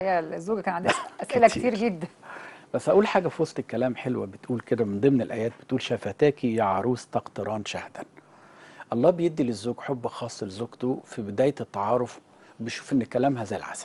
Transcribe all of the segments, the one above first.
هي الزوجه كان عندها اسئله كتير. كتير جدا بس اقول حاجه في وسط الكلام حلوه بتقول كده من ضمن الايات بتقول شفتاك يا عروس تقطران شهدا الله بيدي للزوج حب خاص لزوجته في بدايه التعارف بيشوف ان كلامها زي العسل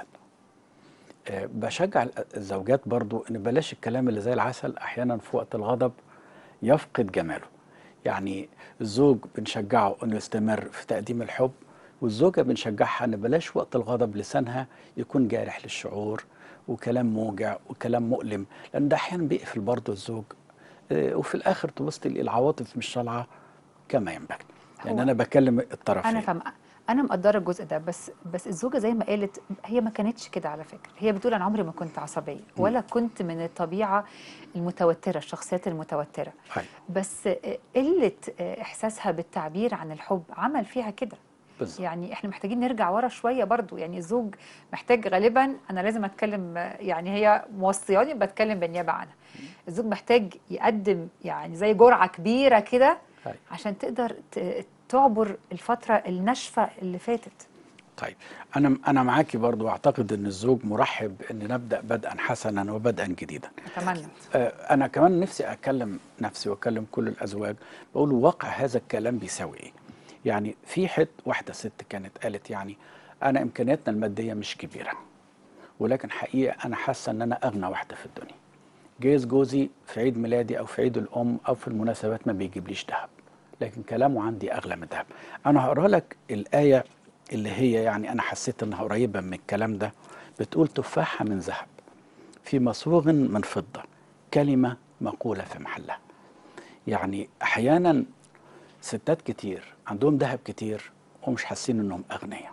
آه، بشجع ال- الزوجات برضو ان بلاش الكلام اللي زي العسل احيانا في وقت الغضب يفقد جماله يعني الزوج بنشجعه انه يستمر في تقديم الحب والزوجه بنشجعها ان بلاش وقت الغضب لسانها يكون جارح للشعور وكلام موجع وكلام مؤلم لان ده احيانا بيقفل برضه الزوج آه، وفي الاخر تبص تلاقي العواطف مش طالعه كما ينبغي لان هو- انا بكلم الطرفين انا فاهمه انا مقدره الجزء ده بس بس الزوجه زي ما قالت هي ما كانتش كده على فكره هي بتقول انا عمري ما كنت عصبيه ولا كنت من الطبيعه المتوتره الشخصيات المتوتره أيوة. بس قله احساسها بالتعبير عن الحب عمل فيها كده بالظبط يعني احنا محتاجين نرجع ورا شويه برضو يعني الزوج محتاج غالبا انا لازم اتكلم يعني هي موصياني بتكلم بالنيابه عنها الزوج محتاج يقدم يعني زي جرعه كبيره كده أيوة. عشان تقدر ت- تعبر الفتره الناشفه اللي فاتت طيب انا انا معاكي برضو واعتقد ان الزوج مرحب ان نبدا بدءا حسنا وبدءا جديدا اتمنى آه، انا كمان نفسي اكلم نفسي واكلم كل الازواج بقول واقع هذا الكلام بيساوي ايه يعني في حد واحده ست كانت قالت يعني انا امكانياتنا الماديه مش كبيره ولكن حقيقه انا حاسه ان انا اغنى واحده في الدنيا جايز جوزي في عيد ميلادي او في عيد الام او في المناسبات ما بيجيبليش ذهب لكن كلامه عندي اغلى من الذهب انا هقرا لك الايه اللي هي يعني انا حسيت انها قريبه من الكلام ده بتقول تفاحه من ذهب في مصوغ من فضة كلمة مقولة في محلها يعني أحيانا ستات كتير عندهم ذهب كتير ومش حاسين إنهم أغنياء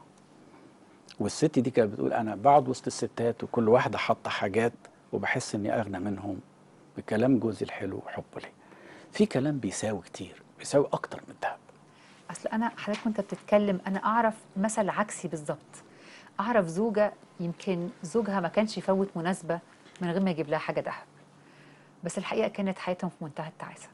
والست دي كانت بتقول أنا بقعد وسط الستات وكل واحدة حاطة حاجات وبحس إني أغنى منهم بكلام جوزي الحلو وحبه لي في كلام بيساوي كتير بيساوي أكتر من الذهب اصل انا حضرتك وانت بتتكلم انا اعرف مثل عكسي بالظبط اعرف زوجه يمكن زوجها ما كانش يفوت مناسبه من غير ما يجيب لها حاجه ذهب بس الحقيقه كانت حياتهم في منتهى التعاسه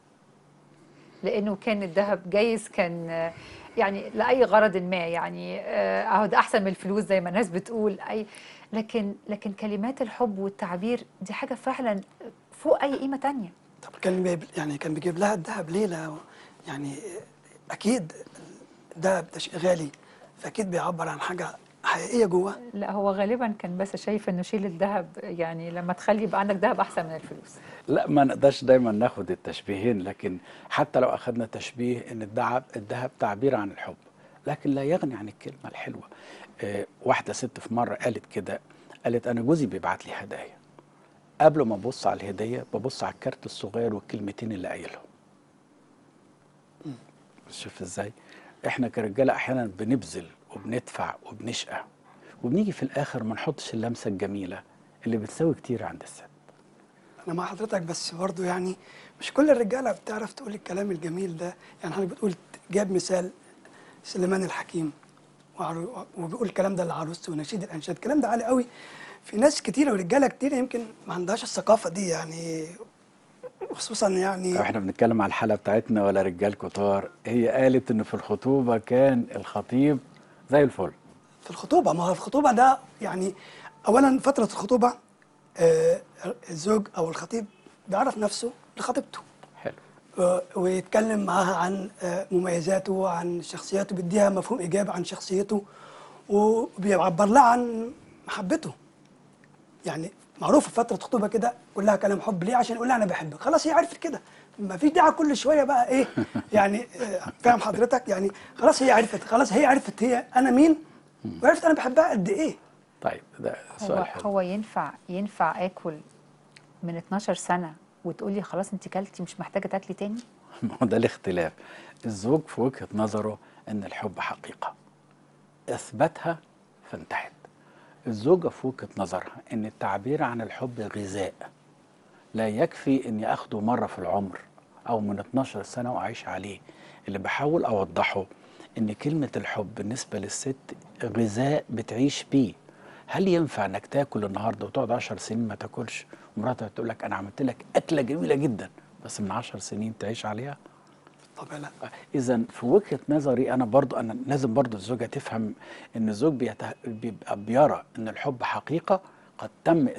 لانه كان الذهب جايز كان آه، يعني لاي غرض ما يعني آه، اهو ده احسن من الفلوس زي ما الناس بتقول اي لكن لكن كلمات الحب والتعبير دي حاجه فعلا فوق اي قيمه تانية طب كان بيب يعني كان بيجيب لها الذهب ليه لا يعني اكيد الذهب ده شيء غالي فاكيد بيعبر عن حاجه حقيقيه جواه لا هو غالبا كان بس شايف انه شيل الذهب يعني لما تخلي يبقى عندك ذهب احسن من الفلوس لا ما نقدرش دايما ناخد التشبيهين لكن حتى لو اخذنا تشبيه ان الذهب الذهب تعبير عن الحب لكن لا يغني عن الكلمه الحلوه آه واحده ست في مره قالت كده قالت انا جوزي بيبعت لي هدايا قبل ما ابص على الهديه ببص على الكارت الصغير والكلمتين اللي قايلهم شوف ازاي احنا كرجاله احيانا بنبذل وبندفع وبنشقى وبنيجي في الاخر ما نحطش اللمسه الجميله اللي بتساوي كتير عند الست انا مع حضرتك بس برضه يعني مش كل الرجاله بتعرف تقول الكلام الجميل ده يعني حضرتك بتقول جاب مثال سليمان الحكيم وعرو- وبيقول الكلام ده لعروسته ونشيد الانشاد الكلام ده عالي قوي في ناس كتيره ورجاله كتيره يمكن ما عندهاش الثقافه دي يعني خصوصا يعني احنا بنتكلم على الحلقه بتاعتنا ولا رجال كتار هي قالت ان في الخطوبه كان الخطيب زي الفل في الخطوبة ما هو الخطوبة ده يعني أولا فترة الخطوبة آه، الزوج أو الخطيب بيعرف نفسه لخطيبته حلو آه، ويتكلم معاها عن آه، مميزاته عن شخصيته بيديها مفهوم إيجابي عن شخصيته وبيعبر لها عن محبته يعني معروف في فترة خطوبة كده كلها كلام حب ليه عشان يقول لها أنا بحبك خلاص هي عرفت كده ما فيش داعي كل شوية بقى إيه يعني آه، فاهم حضرتك يعني خلاص هي عرفت خلاص هي عرفت هي أنا مين وعرفت أنا بحبها قد إيه طيب ده هو سؤال حلو هو ينفع ينفع اكل من 12 سنه وتقولي خلاص انت كلتي مش محتاجه تاكلي تاني ما هو ده الاختلاف الزوج في وجهه نظره ان الحب حقيقه اثبتها فانتهت الزوجه في وجهه نظرها ان التعبير عن الحب غذاء لا يكفي اني اخده مره في العمر او من 12 سنه واعيش عليه اللي بحاول اوضحه ان كلمه الحب بالنسبه للست غذاء بتعيش بيه هل ينفع انك تاكل النهارده وتقعد 10 سنين ما تاكلش ومراتك تقول لك انا عملت لك اكله جميله جدا بس من 10 سنين تعيش عليها طب لا اذا في وجهه نظري انا برضو انا لازم برضو الزوجه تفهم ان الزوج بيته... بيبقى بيرى ان الحب حقيقه قد تم